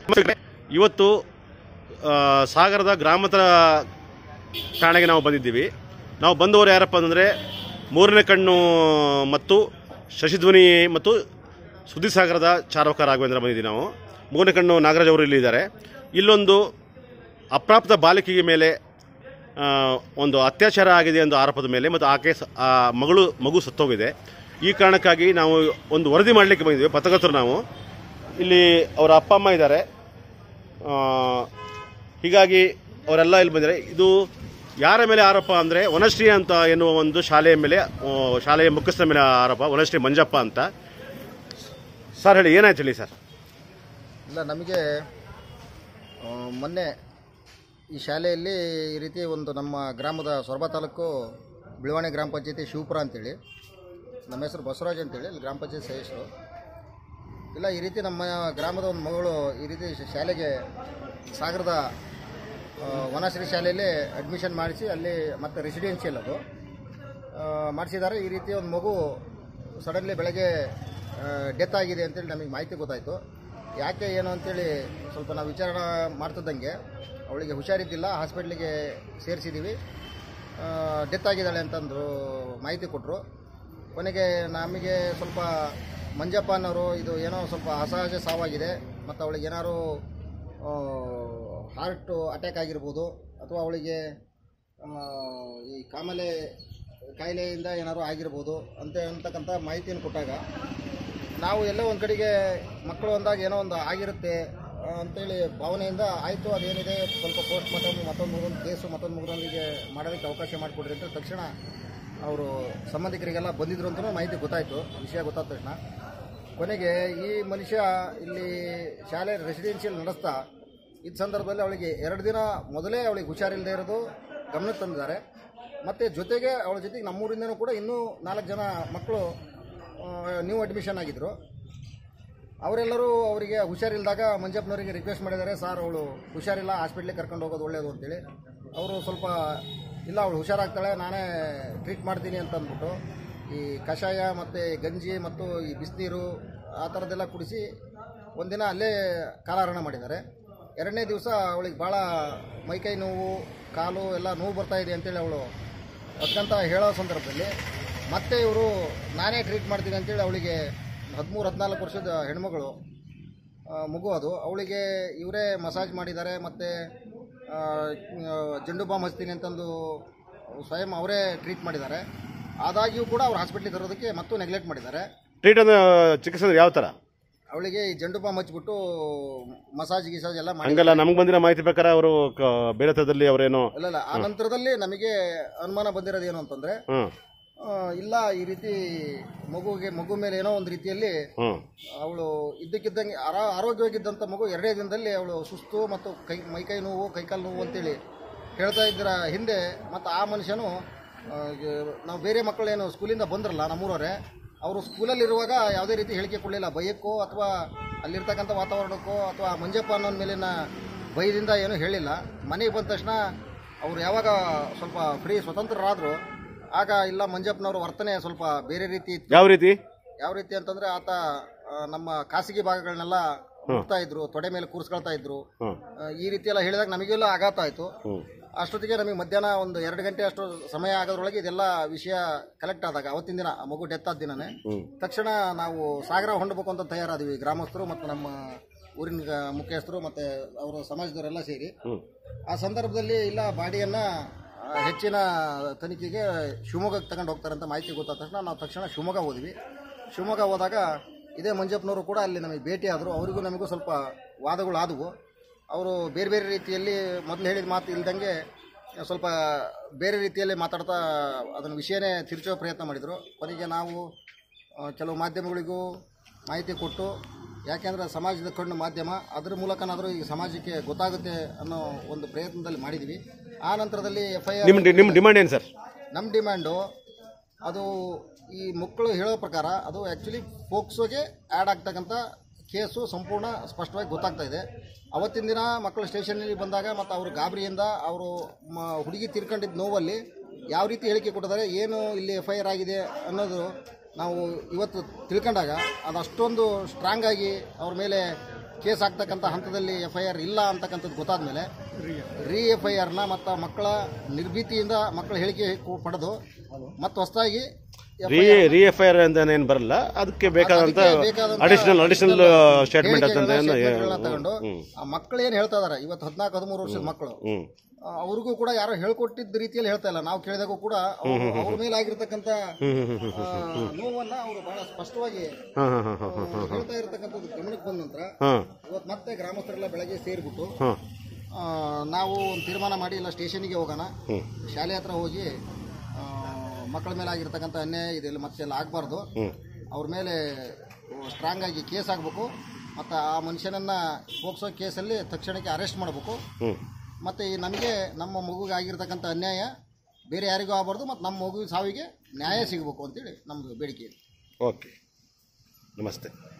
ಇವತ್ತು ಆ, ಸಾಗರದ ಗ್ರಾಮಾಂತರ ಠಾಣೆಗೆ ನಾವು ಬಂದಿದ್ದೀವಿ ನಾವು ಬಂದವರು ಯಾರಪ್ಪ ಅಂದರೆ ಮೂರನೇ ಕಣ್ಣು ಮತ್ತು ಶಶಿಧ್ವನಿ ಮತ್ತು ಸುದ್ದಿಸಾಗರದ ಚಾರಕ ರಾಘವೇಂದ್ರ ಬಂದಿದ್ದೀವಿ ನಾವು ಮೂರನೇ ಕಣ್ಣು ನಾಗರಾಜ್ ಅವರು ಇಲ್ಲಿದ್ದಾರೆ ಇಲ್ಲೊಂದು ಅಪ್ರಾಪ್ತ ಬಾಲಕಿಗೆ ಮೇಲೆ ಆ, ಒಂದು ಅತ್ಯಾಚಾರ ಆಗಿದೆ ಎಂದು ಆರೋಪದ ಮೇಲೆ ಮತ್ತು ಆಕೆ ಸ- ಆ ಮಗಳು ಮಗು ಸತ್ತೋಗಿದೆ ಈ ಕಾರಣಕ್ಕಾಗಿ ನಾವು ಒಂದು ವರದಿ ಮಾಡಲಿಕ್ಕೆ ಬಂದಿದ್ದೀವಿ ಪತ್ರಕರ್ತರು ನಾವು ಇಲ್ಲಿ ಅವರ ಅಪ್ಪ ಅಮ್ಮ ಇದ್ದಾರೆ ಆ, ಹೀಗಾಗಿ ಅವರೆಲ್ಲ ಇಲ್ಲಿ ಬಂದಿದ್ದಾರೆ ಇದು ಯಾರ ಮೇಲೆ ಆರೋಪ ಅಂದರೆ ವನಶ್ರೀ ಅಂತ ಎನ್ನುವ ಒಂದು ಶಾಲೆಯ ಮೇಲೆ ಆ, ಶಾಲೆಯ ಮುಖ್ಯಸ್ಥರ ಮೇಲೆ ಆರೋಪ ವನಶ್ರೀ ಮಂಜಪ್ಪ ಅಂತ ಸರ್ ಹೇಳಿ ಏನಾಯ್ತು ಹೇಳಿ ಸರ್ ಇಲ್ಲ ನಮಗೆ ಆ, ಮೊನ್ನೆ ಈ ಶಾಲೆಯಲ್ಲಿ ಈ ರೀತಿ ಒಂದು ನಮ್ಮ ಗ್ರಾಮದ ಸೊರಬ ತಾಲೂಕು ಬಿಳವಾಣಿ ಗ್ರಾಮ ಪಂಚಾಯತಿ ಶಿವಪುರ ಅಂತೇಳಿ ನಮ್ಮ ಹೆಸರು ಬಸವರಾಜ್ ಅಂತೇಳಿ ಇಲ್ಲಿ ಗ್ರಾಮ ಪಂಚಾಯತ್ ಸದಸ್ಯರು ಇಲ್ಲ ಈ ರೀತಿ ನಮ್ಮ ಗ್ರಾಮದ ಒಂದು ಮಗಳು ಈ ರೀತಿ ಶ- ಶಾಲೆಗೆ ಸಾಗರದ ಆ, ವನಶ್ರೀ ಶಾಲೆಯಲ್ಲಿ ಅಡ್ಮಿಷನ್ ಮಾಡಿಸಿ ಅಲ್ಲಿ ಮತ್ತು ರೆಸಿಡೆನ್ಷಿಯಲ್ ಅದು ಆ, ಮಾಡಿಸಿದ್ದಾರೆ ಈ ರೀತಿ ಒಂದು ಮಗು ಸಡನ್ಲಿ ಬೆಳಗ್ಗೆ ಡೆತ್ ಆಗಿದೆ ಅಂತೇಳಿ ನಮಗೆ ಮಾಹಿತಿ ಗೊತ್ತಾಯಿತು ಯಾಕೆ ಏನು ಅಂತೇಳಿ ಸ್ವಲ್ಪ ನಾವು ವಿಚಾರಣೆ ಮಾಡ್ತಿದ್ದಂಗೆ ಅವಳಿಗೆ ಹುಷಾರಿದ್ದಿಲ್ಲ ಹಾಸ್ಪಿಟ್ಲಿಗೆ ಸೇರಿಸಿದ್ದೀವಿ ಡೆತ್ ಆಗಿದ್ದಾಳೆ ಅಂತಂದು ಮಾಹಿತಿ ಕೊಟ್ಟರು ಕೊನೆಗೆ ನಮಗೆ ಸ್ವಲ್ಪ ಮಂಜಪ್ಪ ಅನ್ನೋರು ಇದು ಏನೋ ಸ್ವಲ್ಪ ಅಸಹಜ ಸಾವಾಗಿದೆ ಮತ್ತು ಅವಳಿಗೆ ಏನಾದ್ರು ಹಾರ್ಟ್ ಅಟ್ಯಾಕ್ ಆಗಿರ್ಬೋದು ಅಥವಾ ಅವಳಿಗೆ ಆ, ಈ ಕಾಮಲೆ ಕಾಯಿಲೆಯಿಂದ ಏನಾದ್ರು ಆಗಿರ್ಬೋದು ಅಂತ ಅಂತಕ್ಕಂಥ ಮಾಹಿತಿಯನ್ನು ಕೊಟ್ಟಾಗ ನಾವು ಎಲ್ಲೋ ಒಂದು ಕಡೆಗೆ ಮಕ್ಕಳು ಅಂದಾಗ ಏನೋ ಒಂದು ಆಗಿರುತ್ತೆ ಆ, ಅಂತೇಳಿ ಭಾವನೆಯಿಂದ ಆಯಿತು ಅದೇನಿದೆ ಸ್ವಲ್ಪ ಪೋಸ್ಟ್ ಮಾರ್ಟಮ್ ಮತ್ತೊಂದು ಮುಗಿದೊಂದು ಕೇಸು ಮತ್ತೊಂದು ಮುಗಿದೊಂದಿಗೆ ಮಾಡೋದಕ್ಕೆ ಅವಕಾಶ ಮಾಡಿಕೊಡ್ರಿ ಅಂತ ತಕ್ಷಣ ಅವರು ಸಂಬಂಧಿಕರಿಗೆಲ್ಲ ಬಂದಿದ್ರು ಅಂತಲೂ ಮಾಹಿತಿ ಗೊತ್ತಾಯಿತು ವಿಷಯ ಗೊತ್ತಾದ ತಕ್ಷಣ ಕೊನೆಗೆ ಈ ಮನುಷ್ಯ ಇಲ್ಲಿ ಶಾಲೆ ರೆಸಿಡೆನ್ಷಿಯಲ್ ನಡೆಸ್ತಾ ಇದ್ದ ಸಂದರ್ಭದಲ್ಲಿ ಅವಳಿಗೆ ಎರಡು ದಿನ ಮೊದಲೇ ಅವಳಿಗೆ ಹುಷಾರಿಲ್ಲದೆ ಇರೋದು ಗಮನಕ್ಕೆ ತಂದಿದ್ದಾರೆ ಮತ್ತು ಜೊತೆಗೆ ಅವಳ ಜೊತೆಗೆ ನಮ್ಮೂರಿಂದನೂ ಕೂಡ ಇನ್ನೂ ನಾಲ್ಕು ಜನ ಮಕ್ಕಳು ನ್ಯೂ ಅಡ್ಮಿಷನ್ ಆಗಿದ್ದರು ಅವರೆಲ್ಲರೂ ಅವರಿಗೆ ಹುಷಾರಿಲ್ಲದಾಗ ಮಂಜಪ್ಪನವರಿಗೆ ರಿಕ್ವೆಸ್ಟ್ ಮಾಡಿದ್ದಾರೆ ಸರ್ ಅವಳು ಹುಷಾರಿಲ್ಲ ಹಾಸ್ಪಿಟ್ಲಿಗೆ ಕರ್ಕೊಂಡು ಹೋಗೋದು ಒಳ್ಳೆಯದು ಅಂತೇಳಿ ಅವರು ಸ್ವಲ್ಪ ಇಲ್ಲ ಅವಳು ಹುಷಾರಾಗ್ತಾಳೆ ನಾನೇ ಟ್ರೀಟ್ ಮಾಡ್ತೀನಿ ಅಂತ ಅಂದ್ಬಿಟ್ಟು ಈ ಕಷಾಯ ಮತ್ತು ಗಂಜಿ ಮತ್ತು ಈ ಬಿಸಿನೀರು ಆ ಥರದ್ದೆಲ್ಲ ಕುಡಿಸಿ ಒಂದಿನ ಅಲ್ಲೇ ಕಾಲಹರಣ ಮಾಡಿದ್ದಾರೆ ಎರಡನೇ ದಿವಸ ಅವಳಿಗೆ ಭಾಳ ಮೈಕೈ ನೋವು ಕಾಲು ಎಲ್ಲ ನೋವು ಬರ್ತಾ ಇದೆ ಅಂತೇಳಿ ಅವಳು ಅದಕ್ಕಂತ ಹೇಳೋ ಸಂದರ್ಭದಲ್ಲಿ ಮತ್ತೆ ಇವರು ನಾನೇ ಟ್ರೀಟ್ ಮಾಡ್ತೀನಿ ಅಂತೇಳಿ ಅವಳಿಗೆ ಹದಿಮೂರು ಹದಿನಾಲ್ಕು ವರ್ಷದ ಹೆಣ್ಮಗಳು ಆ, ಮಗು ಅದು ಅವಳಿಗೆ ಇವರೇ ಮಸಾಜ್ ಮಾಡಿದ್ದಾರೆ ಮತ್ತು ಜಂಡು ಬಾಂಬ್ ಹಚ್ತೀನಿ ಅಂತಂದು ಸ್ವಯಂ ಅವರೇ ಟ್ರೀಟ್ ಮಾಡಿದ್ದಾರೆ ಆದಾಗ್ಯೂ ಕೂಡ ಅವ್ರು ಹಾಸ್ಪಿಟ್ಲಿಗೆ ತರೋದಕ್ಕೆ ಮತ್ತು ನೆಗ್ಲೆಕ್ಟ್ ಮಾಡಿದ್ದಾರೆ ಟ್ರೀಟ್ ಅಂದ್ರೆ ಚಿಕಿತ್ಸೆ ಅಂದ್ರೆ ಯಾವ ಥರ ಅವಳಿಗೆ ಈ ಜಂಡು ಬಾಂಬ್ ಹಚ್ಬಿಟ್ಟು ಮಸಾಜ್ ಗಿಸಾಜ್ ಎಲ್ಲ ಮಾಡಿ ಹಂಗಲ್ಲ ನಮ್ಗೆ ಬಂದಿರೋ ಮಾಹಿತಿ ಪ್ರಕಾರ ಅವರು ಬೇರೆ ಥರದಲ್ಲಿ ಅವರೇನೋ ಇಲ್ಲ ಇಲ್ಲ ಆ ನಂತರದಲ್ಲಿ ನಮಗೆ ಅನುಮಾನ ಬಂದಿರೋದು ಏನು ಅಂತಂದರೆ ಹ್ಮ್ ಇಲ್ಲ ಈ ರೀತಿ ಮಗುವಿಗೆ ಮಗು ಮೇಲೆ ಏನೋ ಒಂದು ರೀತಿಯಲ್ಲಿ ಹ್ಮ್ ಅವಳು ಇದ್ದಕ್ಕಿದ್ದಂಗೆ ಆರಾ ಆರೋಗ್ಯವಾಗಿದ್ದಂಥ ಮಗು ಎರಡೇ ದಿನದಲ್ಲಿ ಅವಳು ಸುಸ್ತು ಮತ್ತು ಕೈ ಮೈಕೈ ನೋವು ಕೈಕಾಲು ನೋವು ಅಂತೇಳಿ ಹೇಳ್ತಾ ಇದ್ದರ ಹಿಂದೆ ಮತ್ತು ಆ ಮನುಷ್ಯನು ಆ, ಗ- ನಾವು ಬೇರೆ ಮಕ್ಕಳೇನು ಸ್ಕೂಲಿಂದ ಬಂದ್ರಲ್ಲ ನಮ್ಮೂರವರೇ ಅವರು ಸ್ಕೂಲಲ್ಲಿರುವಾಗ ಯಾವುದೇ ರೀತಿ ಹೇಳಿಕೆ ಕೊಡಲಿಲ್ಲ ಭಯಕ್ಕೋ ಅಥವಾ ಅಲ್ಲಿರ್ತಕ್ಕಂಥ ವಾತಾವರಣಕ್ಕೋ ಅಥವಾ ಮಂಜಪ್ಪ ಅನ್ನೋನ ಮೇಲಿನ ಭಯದಿಂದ ಏನೂ ಹೇಳಿಲ್ಲ ಮನೆಗೆ ಬಂದ ತಕ್ಷಣ ಅವರು ಯಾವಾಗ ಸ್ವಲ್ಪ ಫ್ರೀ ಸ್ವತಂತ್ರರಾದರು ಆಗ ಇಲ್ಲ ಮಂಜಪ್ಪನವ್ರ ವರ್ತನೆ ಸ್ವಲ್ಪ ಬೇರೆ ರೀತಿ ಇತ್ತು ಯಾವ ರೀತಿ ಯಾವ ರೀತಿ ಅಂತಂದ್ರೆ ಆತ ಆ, ನಮ್ಮ ಖಾಸಗಿ ಭಾಗಗಳನ್ನೆಲ್ಲ ಮುಟ್ತಾ ಇದ್ರು ತೊಡೆ ಮೇಲೆ ಕೂರಿಸ್ಕೊಳ್ತಾ ಇದ್ರು ಹ್ಮ್ ಆ, ಈ ರೀತಿ ಎಲ್ಲ ಹೇಳಿದಾಗ ನಮಗೆಲ್ಲ ಆಘಾತ ಆಯಿತು ಹ್ಮ್ ಅಷ್ಟೊತ್ತಿಗೆ ನಮಗೆ ಮಧ್ಯಾಹ್ನ ಒಂದು ಎರಡು ಗಂಟೆ ಅಷ್ಟು ಸಮಯ ಆಗೋದ್ರೊಳಗೆ ಇದೆಲ್ಲ ವಿಷಯ ಕಲೆಕ್ಟ್ ಆದಾಗ ಅವತ್ತಿನ ದಿನ ಆ ಮಗು ಡೆತ್ ಆದ ದಿನನೇ ಹ್ಮ್ ತಕ್ಷಣ ನಾವು ಸಾಗರ ಹೊಂಡಬೇಕು ಅಂತ ತಯಾರಾದ್ವಿ ಗ್ರಾಮಸ್ಥರು ಮತ್ತು ನಮ್ಮ ಊರಿನ ಗ- ಮುಖ್ಯಸ್ಥರು ಮತ್ತು ಅವರ ಸಮಾಜದವರೆಲ್ಲ ಸೇರಿ ಹ್ಮ್ ಆ ಸಂದರ್ಭದಲ್ಲಿ ಇಲ್ಲ ಬಾಡಿಯನ್ನು ಹೆಚ್ಚಿನ ತನಿಖೆಗೆ ಶಿವಮೊಗ್ಗಕ್ಕೆ ತಗೊಂಡು ಹೋಗ್ತಾರೆ ಅಂತ ಮಾಹಿತಿ ಗೊತ್ತಾದ ತಕ್ಷಣ ನಾವು ತಕ್ಷಣ ಶಿವಮೊಗ್ಗ ಹೋದ್ವಿ ಶಿವಮೊಗ್ಗ ಹೋದಾಗ ಇದೇ ಮಂಜಪ್ಪನವರು ಕೂಡ ಅಲ್ಲಿ ನಮಗೆ ಭೇಟಿ ಆದರು ಅವರಿಗೂ ನಮಗೂ ಸ್ವಲ್ಪ ವಾದಗಳು ಆದವು ಅವರು ಬೇರೆ ಬೇರೆ ರೀತಿಯಲ್ಲಿ ಮೊದಲು ಹೇಳಿದ ಮಾತು ಇಲ್ದಂಗೆ ಸ್ವಲ್ಪ ಬೇರೆ ರೀತಿಯಲ್ಲಿ ಮಾತಾಡ್ತಾ ಅದನ್ನು ವಿಷಯನೇ ತಿರ್ಚೋ ಪ್ರಯತ್ನ ಮಾಡಿದರು ಕೊನೆಗೆ ನಾವು ಆ, ಕೆಲವು ಮಾಧ್ಯಮಗಳಿಗೂ ಮಾಹಿತಿ ಕೊಟ್ಟು ಯಾಕೆಂದ್ರೆ ಸಮಾಜದ ಕಣ್ಣು ಮಾಧ್ಯಮ ಅದ್ರ ಮೂಲಕನಾದರೂ ಈ ಸಮಾಜಕ್ಕೆ ಗೊತ್ತಾಗುತ್ತೆ ಅನ್ನೋ ಒಂದು ಪ್ರಯತ್ನದಲ್ಲಿ ಮಾಡಿದ್ವಿ ಆ ನಂತರದಲ್ಲಿ ಎಫ್ ಐ ಆರ್ ನಿಮ್ಮ ನಿಮ್ಮ ಡಿಮಾಂಡ್ ಏನು ಸರ್ ನಮ್ಮ ಡಿಮ್ಯಾಂಡು ಅದು ಈ ಮಕ್ಕಳು ಹೇಳೋ ಪ್ರಕಾರ ಅದು ಆ್ಯಕ್ಚುಲಿ ಫೋಕ್ಸೋಗೆ ಆ್ಯಡ್ ಆಗ್ತಕ್ಕಂಥ ಕೇಸು ಸಂಪೂರ್ಣ ಸ್ಪಷ್ಟವಾಗಿ ಗೊತ್ತಾಗ್ತಾ ಇದೆ ಅವತ್ತಿನ ದಿನ ಮಕ್ಕಳು ಸ್ಟೇಷನಲ್ಲಿ ಬಂದಾಗ ಮತ್ತು ಅವರು ಗಾಬರಿಯಿಂದ ಅವರು ಮ ಹುಡುಗಿ ತೀರ್ಕೊಂಡಿದ್ದ ನೋವಲ್ಲಿ ಯಾವ ರೀತಿ ಹೇಳಿಕೆ ಕೊಟ್ಟಿದ್ದಾರೆ ಏನು ಇಲ್ಲಿ ಎಫ್ ಐ ಆರ್ ಆಗಿದೆ ಅನ್ನೋದು ನಾವು ಇವತ್ತು ತಿಳ್ಕೊಂಡಾಗ ಅದು ಅಷ್ಟೊಂದು ಸ್ಟ್ರಾಂಗ್ ಆಗಿ ಅವ್ರ ಮೇಲೆ ಕೇಸ್ ಆಗ್ತಕ್ಕಂಥ ಹಂತದಲ್ಲಿ ಎಫ್ ಐ ಆರ್ ಇಲ್ಲ ಅಂತಕ್ಕಂಥದ್ದು ಗೊತ್ತಾದ ಮೇಲೆ ರೀ ಎಫ್ ಐ ಆರ್ನ ಮತ್ತು ಮಕ್ಕಳ ನಿರ್ಭೀತಿಯಿಂದ ಮಕ್ಕಳ ಹೇಳಿಕೆ ಕೊ- ಪಡೆದು ಮತ್ತು ಹೊಸದಾಗಿ ರೀ ರೀ ಎಫ್ ಐ ಆರ್ ಅಂತ ಏನು ಬರಲ್ಲ ಅದಕ್ಕೆ ಬೇಕಾದಂಥ ಅದಕ್ಕೆ ಬೇಕಾದಂಥ ಅಡಿಷನಲ್ ಅಡಿಷನಲ್ ಸ್ಟೇಟ್ಮೆಂಟ್ ಅಂತ ಹೇಳಿಕೆಗಳನ್ನ ತಗೊಂಡು ಆ ಮಕ್ಕಳು ಏನು ಹೇಳ್ತಾ ಇದಾರೆ ಇವತ್ತು ಹದಿನಾಲ್ಕು ಹದಿಮೂರು ವರ್ಷದ ಮಕ್ಕಳು ಹ್ಞೂ ಆ, ಅವ್ರಿಗೂ ಕೂಡ ಯಾರೋ ಹೇಳ್ಕೊಟ್ಟಿದ್ದ ರೀತಿಯಲ್ಲಿ ಹೇಳ್ತಾ ಇಲ್ಲ ನಾವು ಕೇಳಿದಾಗೂ ಕೂಡ ಅವ್ರು- ಅವ್ರ ಮೇಲೆ ಆಗಿರ್ತಕ್ಕಂಥ ಆ, ನೋವನ್ನ ಅವರು ಬಹಳ ಸ್ಪಷ್ಟವಾಗಿ ಹಾಂ ಹಾಂ ಹಾಂ ಹಾಂ ಆ, ಹೇಳ್ತಾ ಇರತಕ್ಕಂಥದ್ದು ಗಮನಕ್ಕೆ ಬಂದ ನಂತರ ಹಾಂ ಇವತ್ತು ಮತ್ತೆ ಗ್ರಾಮಸ್ಥರೆಲ್ಲ ಬೆಳಗ್ಗೆ ಸೇರಿಬಿಟ್ಟು ಹಾಂ ಆ, ನಾವು ಒಂದು ತೀರ್ಮಾನ ಮಾಡಿ ಇಲ್ಲ ಸ್ಟೇಷನಿಗೆ ಹೋಗೋಣ ಹ್ಞೂ ಶಾಲೆ ಹತ್ರ ಹೋಗಿ ಆ, ಮಕ್ಕಳ ಮೇಲೆ ಆಗಿರ್ತಕ್ಕಂಥ ಅನ್ಯಾಯ ಇದೆಲ್ಲ ಮತ್ತೆಲ್ಲ ಆಗಬಾರ್ದು ಹ್ಞೂ ಅವ್ರ ಮೇಲೆ ಸ್ಟ್ರಾಂಗ್ ಆಗಿ ಕೇಸ್ ಆಗಬೇಕು ಮತ್ತು ಆ ಮನುಷ್ಯನನ್ನು ಪೋಕ್ಸೋ ಕೇಸಲ್ಲಿ ತಕ್ಷಣಕ್ಕೆ ಅರೆಸ್ಟ್ ಮಾಡಬೇಕು ಹ್ಞೂ ಮತ್ತು ಈ ನಮಗೆ ನಮ್ಮ ಮಗುಗೆ ಆಗಿರ್ತಕ್ಕಂಥ ಅನ್ಯಾಯ ಬೇರೆ ಯಾರಿಗೂ ಆಗಬಾರ್ದು ಮತ್ತು ನಮ್ಮ ಮಗುವಿನ ಸಾವಿಗೆ ನ್ಯಾಯ ಸಿಗಬೇಕು ಅಂತೇಳಿ ನಮ್ಮದು ಬೇಡಿಕೆ ಇದೆ ಓಕೆ ನಮಸ್ತೆ